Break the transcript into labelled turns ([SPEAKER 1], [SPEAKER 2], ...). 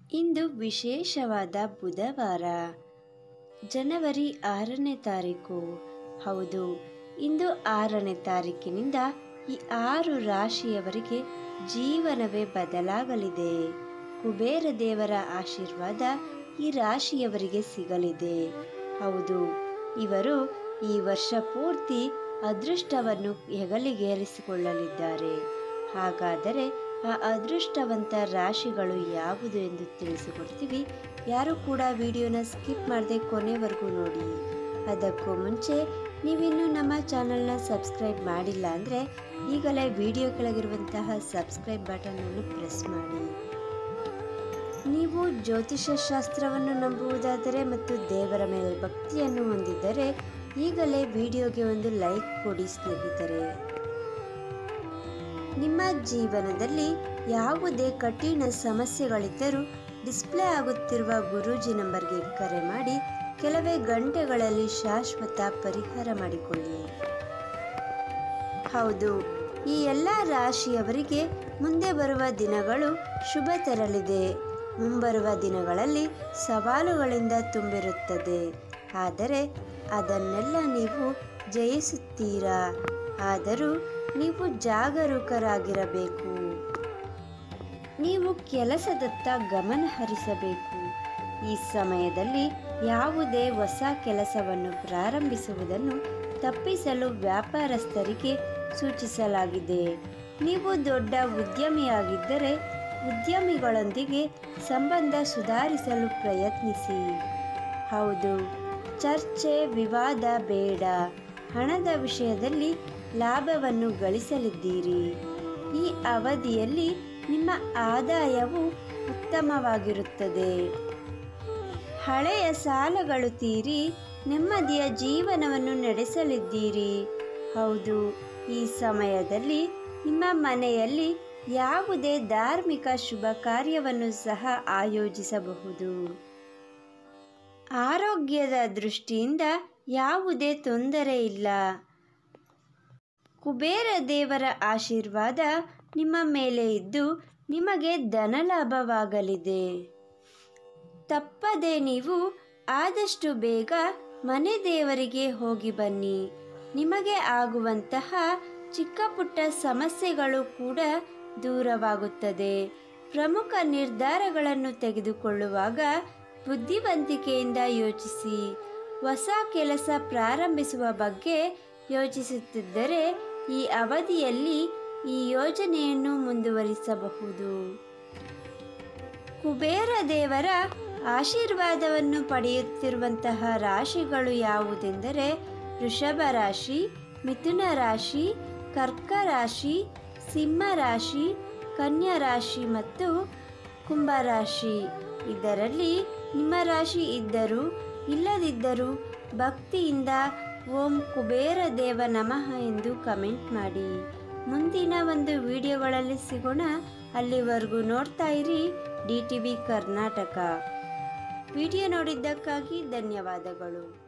[SPEAKER 1] ಇಂದು ವಿಶೇಷವಾದ ಬುಧವಾರ ಜನವರಿ ಆರನೇ ತಾರೀಕು ಹೌದು ಇಂದು ಆರನೇ ತಾರೀಕಿನಿಂದ ಈ ಆರು ರಾಶಿಯವರಿಗೆ ಜೀವನವೇ ಬದಲಾಗಲಿದೆ ಕುಬೇರ ದೇವರ ಆಶೀರ್ವಾದ ಈ ರಾಶಿಯವರಿಗೆ ಸಿಗಲಿದೆ ಹೌದು ಇವರು ಈ ವರ್ಷ ಪೂರ್ತಿ ಅದೃಷ್ಟವನ್ನು ಹೆಗಲಿಗೇರಿಸಿಕೊಳ್ಳಲಿದ್ದಾರೆ ಹಾಗಾದರೆ ಆ ಅದೃಷ್ಟವಂತ ರಾಶಿಗಳು ಯಾವುದು ಎಂದು ತಿಳಿಸಿಕೊಡ್ತೀವಿ ಯಾರು ಕೂಡ ವಿಡಿಯೋನ ಸ್ಕಿಪ್ ಮಾಡದೆ ಕೊನೆವರೆಗೂ ನೋಡಿ ಅದಕ್ಕೂ ಮುಂಚೆ ನೀವಿನ್ನೂ ನಮ್ಮ ಚಾನಲ್ನ ಸಬ್ಸ್ಕ್ರೈಬ್ ಮಾಡಿಲ್ಲ ಅಂದರೆ ಈಗಲೇ ವಿಡಿಯೋ ಕೆಳಗಿರುವಂತಹ ಸಬ್ಸ್ಕ್ರೈಬ್ ಬಟನನ್ನು ಪ್ರೆಸ್ ಮಾಡಿ ನೀವು ಜ್ಯೋತಿಷ ಶಾಸ್ತ್ರವನ್ನು ನಂಬುವುದಾದರೆ ಮತ್ತು ದೇವರ ಮೇಲೆ ಭಕ್ತಿಯನ್ನು ಹೊಂದಿದ್ದರೆ ಈಗಲೇ ವಿಡಿಯೋಗೆ ಒಂದು ಲೈಕ್ ಕೊಡಿ ಸ್ನೇಹಿತರೆ ನಿಮ್ಮ ಜೀವನದಲ್ಲಿ ಯಾವುದೇ ಕಠಿಣ ಸಮಸ್ಯೆಗಳಿದ್ದರೂ ಡಿಸ್ಪ್ಲೇ ಆಗುತ್ತಿರುವ ಗುರೂಜಿ ನಂಬರ್ಗೆ ಕರೆ ಮಾಡಿ ಕೆಲವೇ ಗಂಟೆಗಳಲ್ಲಿ ಶಾಶ್ವತ ಪರಿಹಾರ ಮಾಡಿಕೊಳ್ಳಿ ಹೌದು ಈ ಎಲ್ಲ ರಾಶಿಯವರಿಗೆ ಮುಂದೆ ಬರುವ ದಿನಗಳು ಶುಭ ತರಲಿದೆ ಮುಂಬರುವ ದಿನಗಳಲ್ಲಿ ಸವಾಲುಗಳಿಂದ ತುಂಬಿರುತ್ತದೆ ಆದರೆ ಅದನ್ನೆಲ್ಲ ನೀವು ಜಯಿಸುತ್ತೀರಾ ಆದರೂ ನೀವು ಜಾಗರೂಕರಾಗಿರಬೇಕು ನೀವು ಕೆಲಸದತ್ತ ಗಮನ ಹರಿಸಬೇಕು ಈ ಸಮಯದಲ್ಲಿ ಯಾವುದೇ ಹೊಸ ಕೆಲಸವನ್ನು ಪ್ರಾರಂಭಿಸುವುದನ್ನು ತಪ್ಪಿಸಲು ವ್ಯಾಪಾರಸ್ಥರಿಗೆ ಸೂಚಿಸಲಾಗಿದೆ ನೀವು ದೊಡ್ಡ ಉದ್ಯಮಿಯಾಗಿದ್ದರೆ ಉದ್ಯಮಿಗಳೊಂದಿಗೆ ಸಂಬಂಧ ಸುಧಾರಿಸಲು ಪ್ರಯತ್ನಿಸಿ ಹೌದು ಚರ್ಚೆ ವಿವಾದ ಬೇಡ ಹಣದ ವಿಷಯದಲ್ಲಿ ಲಾಭವನ್ನು ಗಳಿಸಲಿದ್ದೀರಿ ಈ ಅವಧಿಯಲ್ಲಿ ನಿಮ್ಮ ಆದಾಯವು ಉತ್ತಮವಾಗಿರುತ್ತದೆ ಹಳೆಯ ಸಾಲಗಳು ತೀರಿ ನೆಮ್ಮದಿಯ ಜೀವನವನ್ನು ನಡೆಸಲಿದ್ದೀರಿ ಹೌದು ಈ ಸಮಯದಲ್ಲಿ ನಿಮ್ಮ ಮನೆಯಲ್ಲಿ ಯಾವುದೇ ಧಾರ್ಮಿಕ ಶುಭ ಕಾರ್ಯವನ್ನು ಸಹ ಆಯೋಜಿಸಬಹುದು ಆರೋಗ್ಯದ ದೃಷ್ಟಿಯಿಂದ ಯಾವುದೇ ತೊಂದರೆ ಇಲ್ಲ ಕುಬೇರ ದೇವರ ಆಶೀರ್ವಾದ ನಿಮ್ಮ ಮೇಲೆ ಇದ್ದು ನಿಮಗೆ ಧನಲಾಭವಾಗಲಿದೆ ತಪ್ಪದೆ ನೀವು ಆದಷ್ಟು ಬೇಗ ಮನೆ ದೇವರಿಗೆ ಹೋಗಿ ಬನ್ನಿ ನಿಮಗೆ ಆಗುವಂತಹ ಚಿಕ್ಕ ಪುಟ್ಟ ಸಮಸ್ಯೆಗಳು ಕೂಡ ದೂರವಾಗುತ್ತದೆ ಪ್ರಮುಖ ನಿರ್ಧಾರಗಳನ್ನು ತೆಗೆದುಕೊಳ್ಳುವಾಗ ಬುದ್ಧಿವಂತಿಕೆಯಿಂದ ಯೋಚಿಸಿ ಹೊಸ ಕೆಲಸ ಪ್ರಾರಂಭಿಸುವ ಬಗ್ಗೆ ಯೋಚಿಸುತ್ತಿದ್ದರೆ ಈ ಅವಧಿಯಲ್ಲಿ ಈ ಯೋಜನೆಯನ್ನು ಮುಂದುವರಿಸಬಹುದು ಕುಬೇರ ದೇವರ ಆಶೀರ್ವಾದವನ್ನು ಪಡೆಯುತ್ತಿರುವಂತಹ ರಾಶಿಗಳು ಯಾವುದೆಂದರೆ ವೃಷಭ ರಾಶಿ ಮಿಥುನ ರಾಶಿ ಕರ್ಕ ರಾಶಿ ಸಿಂಹ ರಾಶಿ ಕನ್ಯಾ ರಾಶಿ ಮತ್ತು ಕುಂಭ ರಾಶಿ ಇದರಲ್ಲಿ ನಿಮ್ಮ ರಾಶಿ ಇದ್ದರೂ ಇಲ್ಲದಿದ್ದರೂ ಭಕ್ತಿಯಿಂದ ಓಂ ಕುಬೇರ ದೇವ ನಮಃ ಎಂದು ಕಮೆಂಟ್ ಮಾಡಿ ಮುಂದಿನ ಒಂದು ವಿಡಿಯೋಗಳಲ್ಲಿ ಸಿಗೋಣ ಅಲ್ಲಿವರೆಗೂ ನೋಡ್ತಾ ಇರಿ D T V Karnataka video ನೋಡಿದ್ದಕ್ಕಾಗಿ ಧನ್ಯವಾದಗಳು